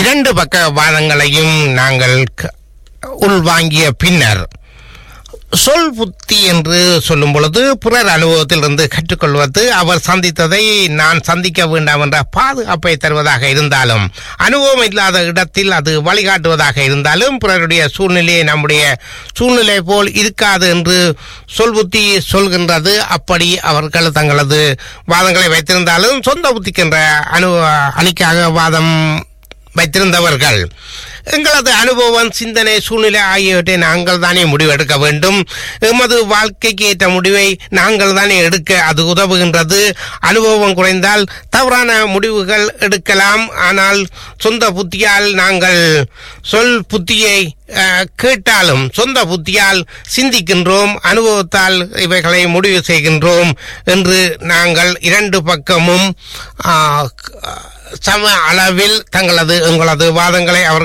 இரண்டு பக்க வாதங்களையும் நாங்கள் க- உள்வாங்கிய பின்னர் சொல் புத்தி என்று சொல்லும் பொழுது பிறர் அனுபவத்திலிருந்து கற்றுக்கொள்வது அவர் சந்தித்ததை நான் சந்திக்க வேண்டாம் என்ற பாதுகாப்பை தருவதாக இருந்தாலும் அனுபவம் இல்லாத இடத்தில் அது வழிகாட்டுவதாக இருந்தாலும் பிறருடைய சூழ்நிலையை நம்முடைய சூழ்நிலை போல் இருக்காது என்று சொல் புத்தி சொல்கின்றது அப்படி அவர்கள் தங்களது வாதங்களை வைத்திருந்தாலும் சொந்த புத்திக்கின்ற அனு அணிக்காக வாதம் வைத்திருந்தவர்கள் எங்களது அனுபவம் சிந்தனை சூழ்நிலை ஆகியவற்றை நாங்கள் தானே முடிவெடுக்க வேண்டும் எமது வாழ்க்கைக்கு ஏற்ற முடிவை நாங்கள் தானே எடுக்க அது உதவுகின்றது அனுபவம் குறைந்தால் தவறான முடிவுகள் எடுக்கலாம் ஆனால் சொந்த புத்தியால் நாங்கள் சொல் புத்தியை அஹ், கேட்டாலும் சொந்த புத்தியால் சிந்திக்கின்றோம் அனுபவத்தால் இவைகளை முடிவு செய்கின்றோம் என்று நாங்கள் இரண்டு பக்கமும் ஆஹ், சம அளவில் தங்களது உங்களது வாதங்களை அவர்கள்